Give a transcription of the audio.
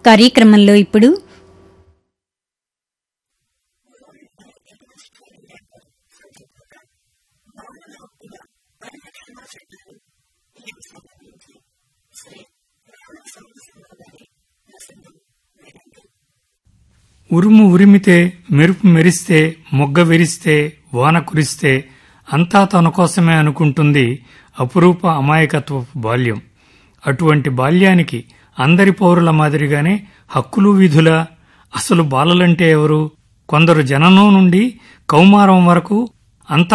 కార్యక్రమంలో ఇప్పుడు ఉరుము ఉరిమితే మెరుపు మెరిస్తే మొగ్గ విరిస్తే వాన కురిస్తే అంతా తన కోసమే అనుకుంటుంది అపురూప అమాయకత్వపు బాల్యం అటువంటి బాల్యానికి అందరి పౌరుల మాదిరిగానే హక్కులు విధుల అసలు బాలలంటే ఎవరు కొందరు జననం నుండి కౌమారం వరకు అంతా